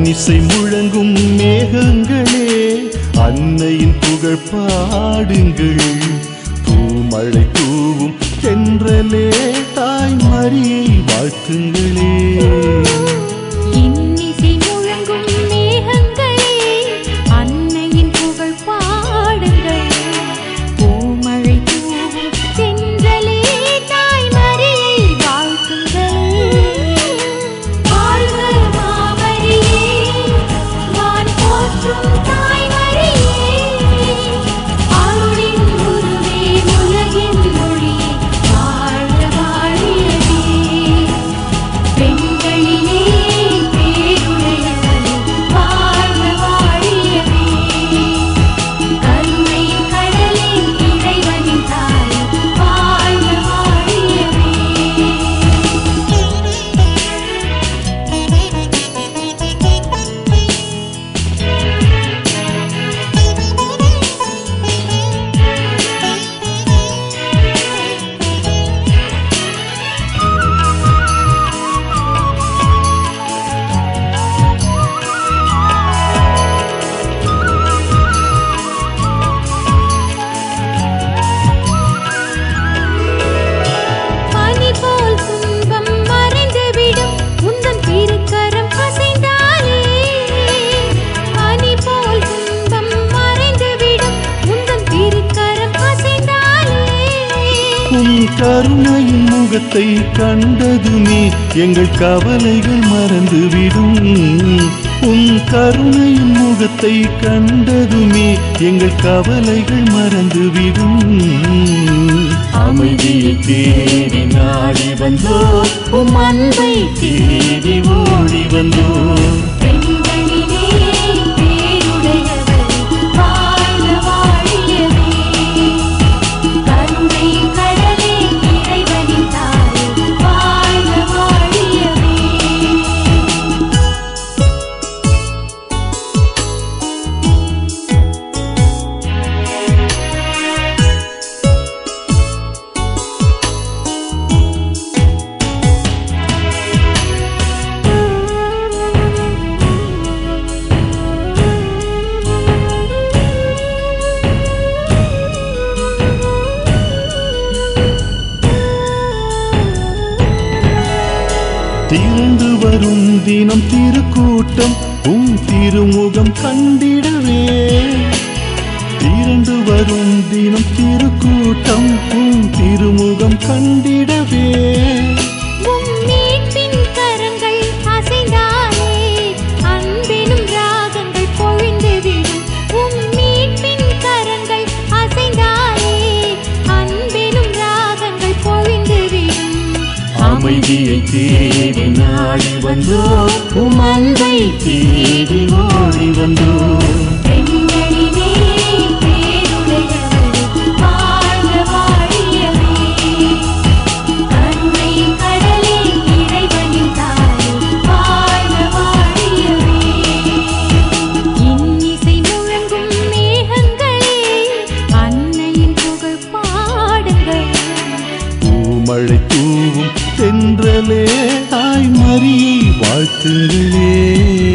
இன்னிசை முழங்கும் மேகங்களே அன்னையின் புகழ் பாடுங்கள் பூமழை தூவும் தென்றலே தாய் மரியை வாழ்த்துங்களே இன்னிசை முழங்கும் மேகங்களே அன்னையின் புகழ் பாடுங்கள் பூமழை தூவும் தென்றலே தாய்மரியை வாழ்த்துங்கள் வாழ்க மாமரியே வான் போற்றும் தாய்மரியே அருளின் குருவே உலகின் மொழியே வாழ்க வாழியவே பெண்களிலே பேருடையவளே வாழ்க வாழியவே கருணையின் கடலின் இறைவனின் தாயே வாழ்க வாழியவே பனி போல் துன்பம் மறைந்துவிடும் உந்தன் திருக்கரம் அசைந்தாலே பனி போல் துன்பம் மறைந்துவிடும் உந்தன் திருக்கரம் அசைந்தாலே உன் கருணையின் முகத்தை கண்டதுமே எங்கள் கவலைகள் மறந்துவிடும் உன் கருணையின் முகத்தை கண்டதுமே எங்கள் கவலைகள் மறந்துவிடும் அமைதியை தேடி நாடி வந்தோ உம் அன்பை தேடி ஓடி வந்தோ பெண்களிலே பேருடையவளே வாழ்க வாழியவே கருணையின் கடலே இறைவனின் தாயே வாழ்க வாழியவே திரண்டு வரும் தினம் திருக்கூட்டம் உம் திருமுகம் கண்டிடவே திரண்டு வரும் தினம் திருக்கூட்டம் உம் திருமுகம் கண்டிடவே உம் மீட்பின் கரங்கள் அசைந்தாலே அன்பெனும் ராகங்கள் பொழிந்துவிடும் உம் மீட்பின் கரங்கள் அசைந்தாலே அன்பெனும் ராகங்கள் பொழிந்துவிடும் அமைதியை தேடி நாடி வந்தோ உம் அன்பை தேடி ஓடி வந்தோ பெண்களிலே பேருடையவளே வாழ்க வாழியவே கருணையின் கடலே இறைவனின் தாயே வாழ்க வாழியவே இன்னிசை முழங்கும் மேகங்களே அன்னையின் புகழ் பாடுங்கள் பூமழை தூவும் தென்றலே தாய் மரியை வாழ்த்துங்களே